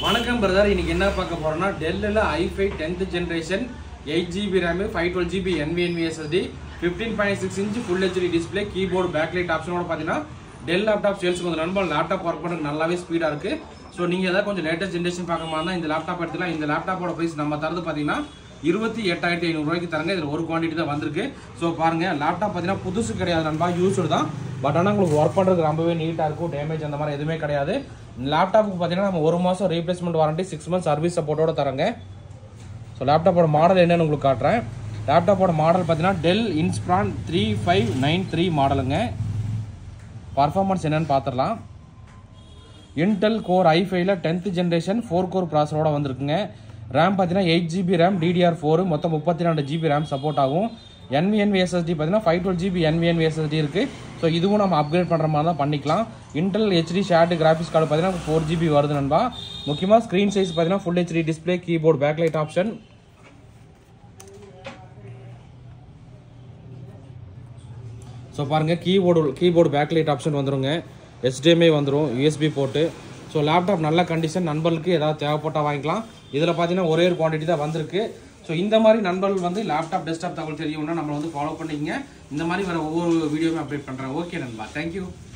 வணக்கம் பிரதர் இன்னைக்கு என்ன பார்க்க போறோம்னா டெல்லில் I five tenth generation eight GB RAM five twelve GB NVNV SSD fifteen point six inch full HD display keyboard backlight ஆப்ஷனோட பார்த்தீங்கன்னா டெல் லேப்டாப் சேல்ஸ் கொஞ்சம் நண்பர் லேப்டாப் ஒர்க் பண்ணுறது நல்லாவே ஸ்பீடாக இருக்கு ஸோ நீங்கள் ஏதாவது கொஞ்சம் லேட்டஸ்ட் ஜென்ரேஷன் பார்க்க மாதிரி தான் இந்த லேப்டாப் எடுத்துக்கலாம் இந்த லேப்டாப்போட ப்ரைஸ் நம்ம தரது பார்த்தீங்கன்னா இருபத்தி எட்டாயிரத்தி ஐநூறுரூவாய்க்கு தரங்க இதில் ஒரு குவான்டிட்டி தான் வந்திருக்கு ஸோ பாருங்க லேப்டாப் பார்த்தீங்கன்னா புதுசு கிடையாது நண்பா யூஸ்டு தான் பட் ஆனால் உங்களுக்கு ஒர்க் பண்ணுறதுக்கு ரொம்பவே நீட்டாக இருக்கும் டேமேஜ் அந்த மாதிரி எதுவுமே கிடையாது லேப்டாப்புக்கு பார்த்தீங்கன்னா நம்ம ஒரு மாதம் replacement warranty six months service சப்போர்ட்டோட தரங்க ஸோ லேப்டாப்போட மாடல் என்னன்னு உங்களுக்கு காட்டுறேன் லேப்டாப்போட மாடல் பார்த்தீங்கன்னா Dell Inspiron three five nine three மாடலுங்க பர்ஃபார்மன்ஸ் என்னன்னு பார்த்துடலாம் இன்டெல் கோர் ஐ ஃபைவ்ல டென்த் ஜென்ரேஷன் ஃபோர் கோர் ப்ராசரோட வந்திருக்குங்க ரேம் பார்த்தீங்கன்னா eight GB RAM DDR four மொத்தம் முப்பத்தி ரெண்டு ஜிபி ரேம் சப்போர்ட் ஆகும் NVNV SSD பார்த்தீங்கன்னா five twelve GB NVNV SSD இருக்கு ஸோ இதுவும் நம்ம அப்கிரேட் பண்ணுற மாதிரி தான் பண்ணிக்கலாம் Intel HD shared graphics card பார்த்தீங்கன்னா ஃபோர் ஜிபி வருது நண்பா முக்கியமாக ஸ்க்ரீன் சைஸ் பார்த்தீங்கன்னா full HD display keyboard backlight option so பாருங்கள் கீபோர்டு கீபோர்டு பேக்லைட் ஆப்ஷன் வந்துருங்க HDMI வந்துடும் யூஎஸ்பி போட்டு ஸோ லேப்டாப் நல்ல கண்டிஷன் நண்பர்களுக்கு ஏதாவது தேவைப்பட்டால் வாங்கிக்கலாம் இதில் பார்த்தீங்கன்னா ஒரே ஒரு குவான்டிட்டி தான் வந்திருக்கு ஸோ இந்த மாதிரி நண்பர்கள் வந்து லேப்டாப் டெஸ்க்டாப் தகவல் தெரியணும்னா நம்மளை வந்து ஃபாலோ பண்ணிக்கங்க இந்த மாதிரி வர ஒவ்வொரு வீடியோவுமே அப்டேட் பண்ணுறேன் ஓகே நண்பா தேங்க்யூ